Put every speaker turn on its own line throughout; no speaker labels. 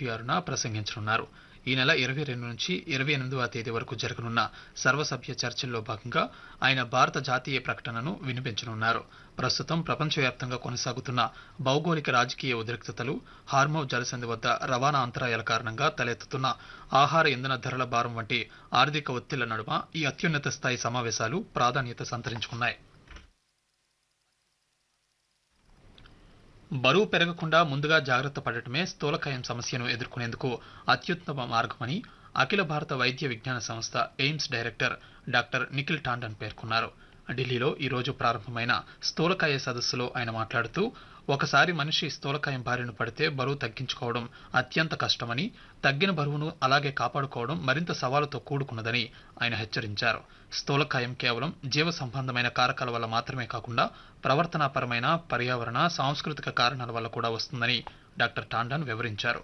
ఇరవై ఆరున ప్రసంగించనున్నారు ఈ నెల ఇరవై రెండు నుంచి ఇరవై ఎనిమిదవ తేదీ వరకు జరగనున్న సర్వసభ్య చర్చల్లో భాగంగా ఆయన భారత జాతీయ ప్రకటనను వినిపించనున్నారు ప్రస్తుతం ప్రపంచవ్యాప్తంగా కొనసాగుతున్న భౌగోళిక రాజకీయ ఉద్రిక్తతలు హార్మో జలసంధి వద్ద రవాణా అంతరాయాల కారణంగా తలెత్తుతున్న ఆహార ఇంధన ధరల భారం వంటి ఆర్థిక ఒత్తిళ్ల నడుమ ఈ అత్యున్నత స్థాయి సమావేశాలు ప్రాధాన్యత సంతరించుకున్నాయి బరువు పెరగకుండా ముందుగా జాగ్రత్త పడటమే స్థూలకాయం సమస్యను ఎదుర్కొనేందుకు అత్యుత్తమ మార్గమని అఖిల భారత వైద్య విజ్ఞాన సంస్థ AIIMS director doctor Nikhil Tandon పేర్కొన్నారు ఢిల్లీలో ఈ రోజు ప్రారంభమైన స్థూలకాయ సదస్సులో ఆయన మాట్లాడుతూ ఒకసారి మనిషి స్థూలకాయం బారిన పడితే బరువు తగ్గించుకోవడం అత్యంత కష్టమని తగ్గిన బరువును అలాగే కాపాడుకోవడం మరింత సవాలుతో కూడుకున్నదని ఆయన హెచ్చరించారు స్థూలకాయం కేవలం జీవ సంబంధమైన కారకాల వల్ల మాత్రమే కాకుండా ప్రవర్తనాపరమైన పర్యావరణ సాంస్కృతిక కారణాల వల్ల కూడా వస్తుందని డాక్టర్ టాండన్ వివరించారు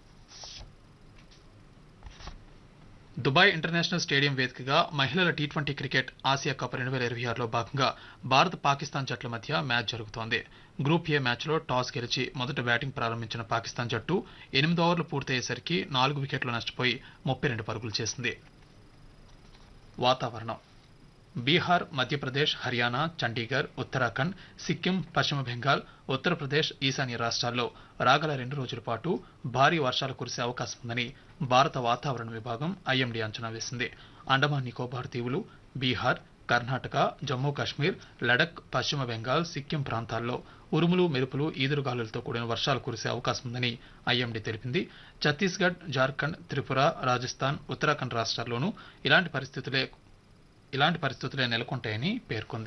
దుబాయ్ ఇంటర్నేషనల్ స్టేడియం వేదికగా మహిళల T twenty cricket Asia cup రెండు వేల ఇరవై ఆరులో భాగంగా భారత్ పాకిస్తాన్ జట్ల మధ్య మ్యాచ్ జరుగుతోంది గ్రూప్ ఏ మ్యాచ్లో టాస్ గెలిచి మొదట బ్యాటింగ్ ప్రారంభించిన పాకిస్తాన్ జట్టు ఎనిమిది ఓవర్లు పూర్తయ్యేసరికి నాలుగు వికెట్లు నష్టపోయి ముప్పై రెండు పరుగులు చేసింది వాతావరణం బీహార్ మధ్యప్రదేశ్ హర్యానా చండీగఢ్ ఉత్తరాఖండ్ సిక్కిం పశ్చిమ బెంగాల్ ఉత్తరప్రదేశ్ ఈశాన్య రాష్ట్రాల్లో రాగల రెండు రోజుల పాటు భారీ వర్షాలు కురిసే అవకాశం ఉందని భారత వాతావరణ విభాగం ఐఎండీ అంచనా వేసింది అండమాన్ నికోబార్ దీవులు బీహార్ కర్ణాటక జమ్మూ కాశ్మీర్ లడక్ పశ్చిమ బెంగాల్ సిక్కిం ప్రాంతాల్లో ఉరుములు మెరుపులు ఈదురుగాలులతో కూడిన వర్షాలు కురిసే అవకాశం ఉందని ఐఎండీ తెలిపింది ఛత్తీస్గఢ్ జార్ఖండ్ త్రిపుర రాజస్థాన్ ఉత్తరాఖండ్ రాష్ట్రాల్లోనూ ఇలాంటి పరిస్థితులే ఇలాంటి పరిస్థితులే నెలకొంటాయని పేర్కొంది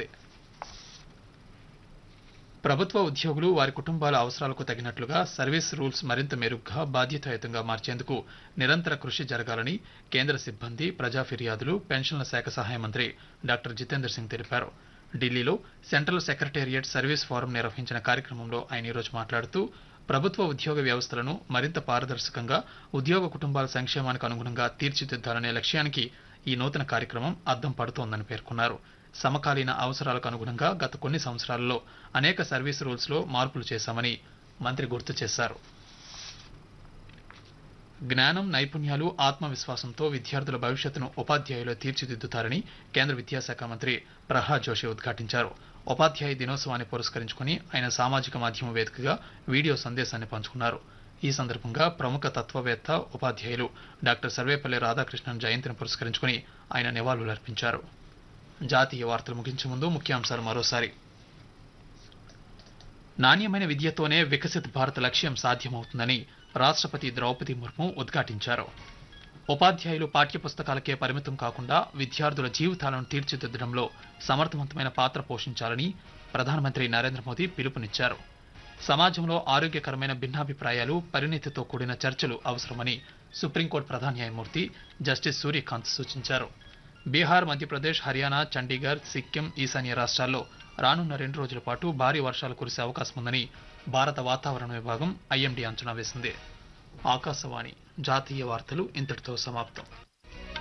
ప్రభుత్వ ఉద్యోగులు వారి కుటుంబాల అవసరాలకు తగినట్లుగా సర్వీస్ రూల్స్ మరింత మెరుగ్గా బాధ్యతాయుతంగా మార్చేందుకు నిరంతర కృషి జరగాలని కేంద్ర సిబ్బంది ప్రజా ఫిర్యాదులు పెన్షన్ల శాఖ సహాయ మంత్రి డాక్టర్ జితేందర్ సింగ్ తెలిపారు ఢిల్లీలో సెంట్రల్ సెక్రటేరియట్ సర్వీస్ ఫోరం నిర్వహించిన కార్యక్రమంలో ఆయన ఈరోజు మాట్లాడుతూ ప్రభుత్వ ఉద్యోగ వ్యవస్థలను మరింత పారదర్శకంగా ఉద్యోగ కుటుంబాల సంక్షేమానికి అనుగుణంగా తీర్చిదిద్దాలనే లక్ష్యానికి ఈ నూతన కార్యక్రమం అద్దం పడుతోందని పేర్కొన్నారు సమకాలీన అవసరాలకు అనుగుణంగా గత కొన్ని సంవత్సరాలలో అనేక సర్వీస్ రూల్స్ లో మార్పులు చేశామని మంత్రి గుర్తు చేశారు జ్ఞానం నైపుణ్యాలు ఆత్మవిశ్వాసంతో విద్యార్థుల భవిష్యత్తును ఉపాధ్యాయులు తీర్చిదిద్దుతారని కేంద్ర విద్యాశాఖ మంత్రి ప్రహ్లాద్ జోషి ఉద్ఘాటించారు ఉపాధ్యాయ దినోత్సవాన్ని పురస్కరించుకుని ఆయన సామాజిక మాధ్యమ వేదికగా వీడియో సందేశాన్ని పంచుకున్నారు ఈ సందర్భంగా ప్రముఖ తత్వవేత్త ఉపాధ్యాయులు డాక్టర్ సర్వేపల్లి రాధాకృష్ణన్ జయంతిని పురస్కరించుకుని ఆయన నివాళులర్పించారు జాతీయ వార్తలు ముగించే ముందు ముఖ్యాంశాలు మరోసారి నాణ్యమైన విద్యతోనే వికసిత్ భారత్ లక్ష్యం సాధ్యమవుతుందని రాష్ట్రపతి ద్రౌపది ముర్ము ఉద్ఘాటించారు ఉపాధ్యాయులు పాఠ్యపుస్తకాలకే పరిమితం కాకుండా విద్యార్థుల జీవితాలను తీర్చిదిద్దడంలో సమర్థవంతమైన పాత్ర పోషించాలని ప్రధానమంత్రి నరేంద్ర మోదీ పిలుపునిచ్చారు సమాజంలో ఆరోగ్యకరమైన భిన్నాభిప్రాయాలు పరిణితితో కూడిన చర్చలు అవసరమని సుప్రీంకోర్టు ప్రధాన న్యాయమూర్తి జస్టిస్ సూర్యకాంత్ సూచించారు బీహార్ మధ్యప్రదేశ్ హర్యానా చండీగఢ్ సిక్కిం ఈశాన్య రాష్ట్రాల్లో రానున్న రెండు రోజుల పాటు భారీ వర్షాలు కురిసే అవకాశం ఉందని భారత వాతావరణ విభాగం ఐఎండీ అంచనా వేసింది ఆకాశవాణి జాతీయ వార్తలు ఇంతటితో సమాప్తం